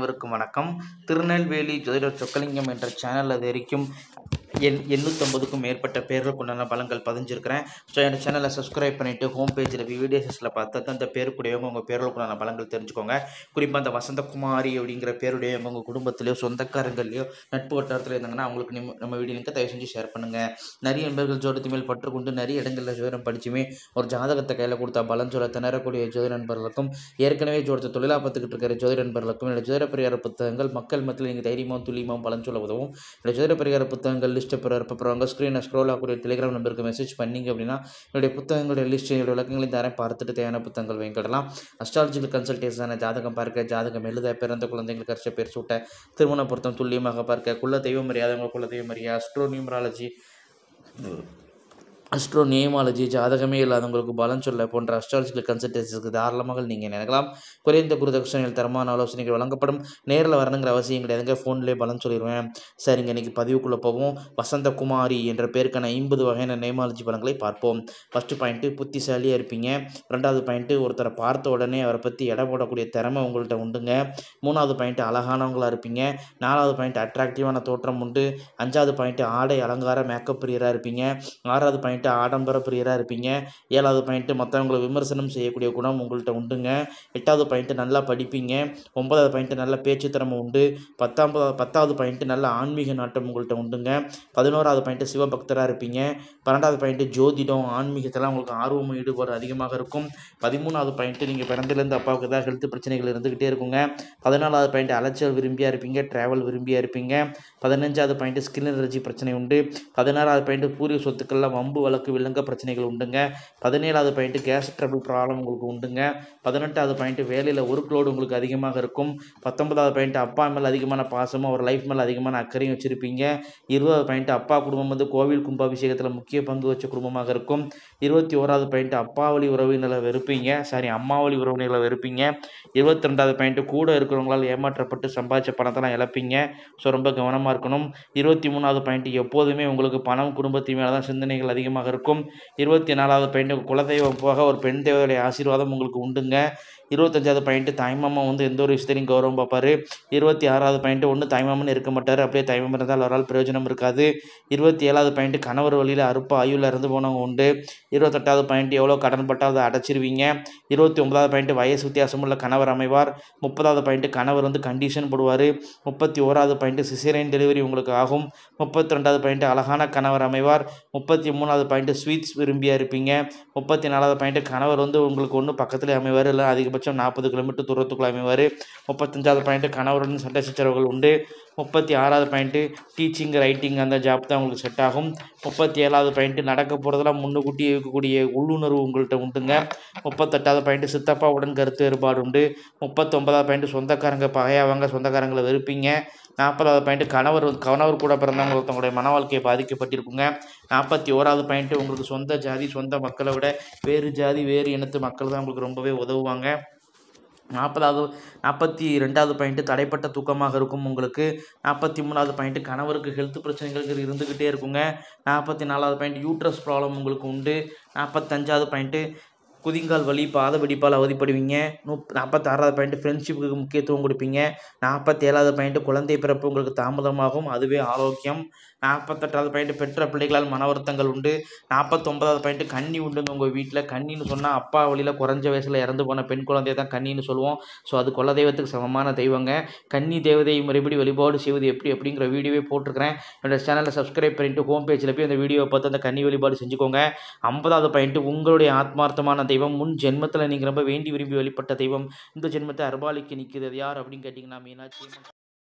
அனைவருக்கும் வணக்கம் திருநெல்வேலி ஜோதிடர் சொக்கலிங்கம் என்ற சேனல் அது வரைக்கும் எண் எண்ணூற்றம்பதுக்கும் மேற்பட்ட பேர்களுக்கு உண்டான பலன்கள் பதிஞ்சிருக்கிறேன் ஸோ என் சேனலை சப்ஸ்கிரைப் பண்ணிவிட்டு ஹோம் பேஜில் வீடியோஸில் பார்த்து அந்த பேருக்குடையவங்க உங்கள் பேர்களுக்கு உண்டான பலன்கள் தெரிஞ்சுக்கோங்க குறிப்பாக அந்த வசந்தகுமாரி அப்படிங்கிற பேருடையவங்க உங்கள் குடும்பத்திலையோ சொந்தக்காரங்களையோ நட்பு வட்டாரத்தில் இருந்தாங்கன்னா அவங்களுக்கு நிம் நம்ம வீடியோ லிங்கை தயவு செஞ்சு ஷேர் பண்ணுங்கள் நிறைய நண்பர்கள் ஜோதிடத்து மேல் பற்றுக்கொண்டு நிறைய இடங்களில் ஜோதிடம் படிச்சுமே ஒரு ஜாதகத்தை கையில் கொடுத்தா பலன் சொல்ல திணறக்கூடிய ஜோதிட நண்பர்களுக்கும் ஏற்கனவே ஜோதிட தொழிலாக பார்த்துக்கிட்டு இருக்கிற ஜோதிட நண்பர்களுக்கும் என்னோட ஜோதிட பரிகார புத்தகங்கள் மக்கள் மத்தியில் நீங்கள் தைரியமாகவும் துல்லியமாகவும் பலன் சொல்ல உதவும் என்னோட ஜோதிட பரிகார புத்தகங்கள் லிஸ்ட்டை பெற அப்புறம் ஸ்க்ரீனை ஸ்க்ரோல் ஆகக்கூடிய டெலிகிராம் நம்பருக்கு மெசேஜ் பண்ணீங்க அப்படின்னா என்னுடைய புத்தகங்களுடைய லிஸ்ட் என்னுடைய விளக்கங்களையும் தரேன் பார்த்துட்டு தேவையான புத்தகங்கள் வாங்கிக்கிடலாம் அஸ்ட்ராலஜிக்கல் கன்சல்டேஷனான ஜாதகம் பார்க்க ஜாதகம் எழுத பிறந்த குழந்தைங்களுக்கு கரிச பேர் சூட்ட திருமண பொருத்தம் துல்லியமாக பார்க்க குல தெய்வம் அறியாதவங்க குல தெய்வம் அறியா அஸ்ட்ரோ நியூமராலஜி அஸ்ட்ரோ நியமாலஜி ஜாதகமே இல்லாதவங்களுக்கு பலன் சொல்ல போன்ற அஸ்ட்ராலஜிக்கல் கன்சல்டன்சிக்கு தாராளமாக நீங்கள் நினைக்கலாம் குறைந்த குருதட்சணையில் தரமான ஆலோசனைகள் வழங்கப்படும் நேரில் வரணுங்கிற அவசியம் கிடையாதுங்க ஃபோன்லேயே பலன் சொல்லிடுவேன் சரிங்க இன்றைக்கி பதிவுக்குள்ளே போவோம் வசந்தகுமாரி என்ற பேருக்கான ஐம்பது வகையான நேமாலஜி பலன்களை பார்ப்போம் ஃபஸ்ட்டு பாயிண்ட்டு புத்திசாலியாக இருப்பீங்க ரெண்டாவது பாயிண்ட்டு ஒருத்தரை பார்த்த உடனே அவரை பற்றி எடை போடக்கூடிய திறமை உங்கள்கிட்ட உண்டுங்க மூணாவது பாயிண்ட்டு அழகானவங்களாக இருப்பீங்க நாலாவது பாயிண்ட் அட்ராக்டிவான தோற்றம் உண்டு அஞ்சாவது பாயிண்ட்டு ஆடை அலங்கார மேக்கப் பிரியராக இருப்பீங்க ஆறாவது பாயிண்ட்டு ஆடம்பர பிரியராக இருப்பீங்க ஏழாவது பாயிண்ட்டு மற்றவங்களை விமர்சனம் செய்யக்கூடிய குணம் உங்கள்கிட்ட உண்டுங்க எட்டாவது பாயிண்ட்டு நல்லா படிப்பீங்க ஒன்பதாவது பாயிண்ட்டு நல்ல பேச்சு திறமை உண்டு பத்தாம்பது பத்தாவது பாயிண்ட்டு நல்ல ஆன்மீக நாட்டம் உங்கள்கிட்ட உண்டுங்க பதினோராவது பாயிண்ட்டு சிவபக்தராக இருப்பீங்க பன்னெண்டாவது பாயிண்ட்டு ஜோதிடம் ஆன்மீகத்தில் உங்களுக்கு ஆர்வம் ஈடுபாடு அதிகமாக இருக்கும் பதிமூணாவது பாயிண்ட்டு நீங்கள் பிறந்திலேருந்து அப்பாவுக்கு ஏதாவது ஹெல்த் பிரச்சனைகள் இருந்துக்கிட்டே இருக்குங்க பதினாலாவது பாயிண்ட் அலைச்சல் விரும்பியாக இருப்பீங்க ட்ராவல் விரும்பியாக இருப்பீங்க பதினஞ்சாவது பாயிண்ட்டு ஸ்கின் எனர்ஜி பிரச்சனை உண்டு பதினாறாவது பாயிண்ட்டு பூர்வீக சொத்துக்களில் வம்பு வழக்கு விலங்க பிரச்சனைகள் உண்டுங்க பதினேழாவது பாயிண்ட்டு கேஸ் ட்ரபிள் ப்ராப்ளம் உங்களுக்கு உண்டுங்க பதினெட்டாவது பாயிண்ட்டு வேலையில் ஒர்க் லோடு உங்களுக்கு அதிகமாக இருக்கும் பத்தொன்பதாவது பாயிண்ட்டு அப்பா மேலே அதிகமான பாசமும் அவர் லைஃப் மேலே அதிகமான அக்கறையும் வச்சுருப்பீங்க இருபதாவது பாயிண்ட்டு அப்பா குடும்பம் வந்து கோவில் கும்பாபிஷேகத்தில் முக்கிய பங்கு வச்ச குடும்பமாக இருக்கும் இருபத்தி ஓராவது பாயிண்ட்டு அப்பா வழி உறவினர்களை வெறுப்பீங்க சாரி அம்மா வழி உறவினர்களை வெறுப்பீங்க இருபத்தி ரெண்டாவது பாயிண்ட்டு கூட இருக்கிறவங்களால் ஏமாற்றப்பட்டு சம்பாதிச்ச பணத்தெல்லாம் இழப்பீங்க ஸோ ரொம்ப கவனமாக இருக்கணும் இருபத்தி மூணாவது பாயிண்ட்டு எப்போதுமே உங்களுக்கு பணம் குடும்பத்தின் மேலே தான் சிந்தனைகள் அதிகமாக இருக்கும் இருபத்தி நாலாவது பாயிண்ட்டு குலதெய்வம் போக ஒரு பெண் தேவதைய ஆசீர்வாதம் உங்களுக்கு உண்டுங்க இருபத்தஞ்சாவது பாயிண்ட்டு தாய்மாமா வந்து எந்த ஒரு விஷயத்தையும் கௌரவம் பார்ப்பாரு இருபத்தி ஆறாவது பாயிண்ட்டு ஒன்று தாய்மாமன் இருக்க மாட்டார் அப்படியே தாய்மாமன் இருந்தால் அவரால் பிரயோஜனம் இருக்காது இருபத்தி ஏழாவது பாயிண்ட்டு கணவர் வழியில் அறுப்பா ஆயுளில் இருந்து போனவங்க உண்டு இருபத்தெட்டாவது பாயிண்ட் எவ்வளோ கடன் பட்டால் அதை அடைச்சிருவீங்க இருபத்தி ஒன்பதாவது பாயிண்ட்டு வயசு வித்தியாசமுள்ள கணவர் அமைவார் முப்பதாவது பாயிண்ட்டு கணவர் வந்து கண்டிஷன் போடுவார் முப்பத்தி ஓராவது பாயிண்ட்டு சிசேரியன் டெலிவரி உங்களுக்கு ஆகும் முப்பத்தி ரெண்டாவது பாயிண்ட்டு அழகான கணவர் அமைவார் முப்பத்தி மூணாவது பாயிண்ட்டு ஸ்வீட்ஸ் விரும்பியாக இருப்பீங்க முப்பத்தி நாலாவது பாயிண்ட்டு கணவர் வந்து உங்களுக்கு ஒன்று பக்கத்தில் அமைவார் இல்லை அதிகபட்சம் நாற்பது கிலோமீட்டர் தூரத்துக்குள்ள அமைவார் முப்பத்தஞ்சாவது பாயிண்ட்டு கணவருடன் சண்டை சச்சரவுகள் உண்டு முப்பத்தி ஆறாவது பாயிண்ட்டு டீச்சிங் ரைட்டிங் அந்த ஜாப் தான் உங்களுக்கு செட் ஆகும் முப்பத்தி ஏழாவது பாயிண்ட்டு நடக்க போகிறதெல்லாம் முன்னுக்கூட்டி இருக்கக்கூடிய உள்ளுணர்வு உங்கள்கிட்ட உண்டுங்க முப்பத்தெட்டாவது பாயிண்ட்டு சித்தப்பாவுடன் கருத்து வேறுபாடு உண்டு முப்பத்தொன்பதாவது பாயிண்ட்டு சொந்தக்காரங்க பகையாவாங்க சொந்தக்காரங்களை வெறுப்பீங்க நாற்பதாவது பாயிண்ட்டு கணவர் கணவர் கூட பிறந்தவங்க ஒருத்தவங்களுடைய மன வாழ்க்கையை பாதிக்கப்பட்டிருக்குங்க நாற்பத்தி ஓராவது பாயிண்ட்டு உங்களுக்கு சொந்த ஜாதி சொந்த மக்களை விட வேறு ஜாதி வேறு இனத்து மக்கள் தான் உங்களுக்கு ரொம்பவே உதவுவாங்க நாற்பதாவது நாற்பத்தி ரெண்டாவது பாயிண்ட்டு தடைப்பட்ட தூக்கமாக இருக்கும் உங்களுக்கு நாற்பத்தி மூணாவது பாயிண்ட்டு கணவருக்கு ஹெல்த் பிரச்சனைகள் இருந்துக்கிட்டே இருக்குங்க நாற்பத்தி நாலாவது பாயிண்ட் யூட்ரஸ் ப்ராப்ளம் உங்களுக்கு உண்டு நாற்பத்தஞ்சாவது பாயிண்ட்டு குதிங்கால் வலி பாத வெடிப்பால் அவதிப்படுவீங்க முப் நாற்பத்தாறாவது பாயிண்ட்டு ஃப்ரெண்ட்ஷிப்புக்கு முக்கியத்துவம் கொடுப்பீங்க நாற்பத்தேழாவது பாயிண்ட்டு குழந்தை பிறப்பு உங்களுக்கு தாமதமாகும் அதுவே ஆரோக்கியம் நாற்பத்தெட்டாவது பாயிண்ட்டு பெற்ற பிள்ளைகளால் மன வருத்தங்கள் உண்டு நாற்பத்தொம்பதாவது பாயிண்ட்டு கன்னி உண்டுங்க உங்கள் வீட்டில் கன்னின்னு சொன்னால் அப்பா வழியில் குறைஞ்ச வயசில் இறந்து போன பெண் குழந்தைய தான் கன்னின்னு சொல்லுவோம் ஸோ அது குல தெய்வத்துக்கு சமமான தெய்வங்க கன்னி தேவதை முறைப்படி வழிபாடு செய்வது எப்படி அப்படிங்கிற வீடியோவே போட்டிருக்கிறேன் என்னோட சேனலை சப்ஸ்கிரைப் பண்ணிட்டு ஹோம் பேஜில் போய் அந்த வீடியோவை பார்த்து அந்த கன்னி வழிபாடு செஞ்சுக்கோங்க ஐம்பதாவது பாயிண்ட்டு உங்களுடைய ஆத்மார்த்தமான தெய்வம் முன் ஜென்மத்தில் நீங்கள் ரொம்ப வேண்டி விரும்பி வழிபட்ட தெய்வம் இந்த ஜென்மத்தை அர்பாலிக்கு நிற்கிறது யார் அப்படின்னு கேட்டிங்கன்னா மீனாட்சி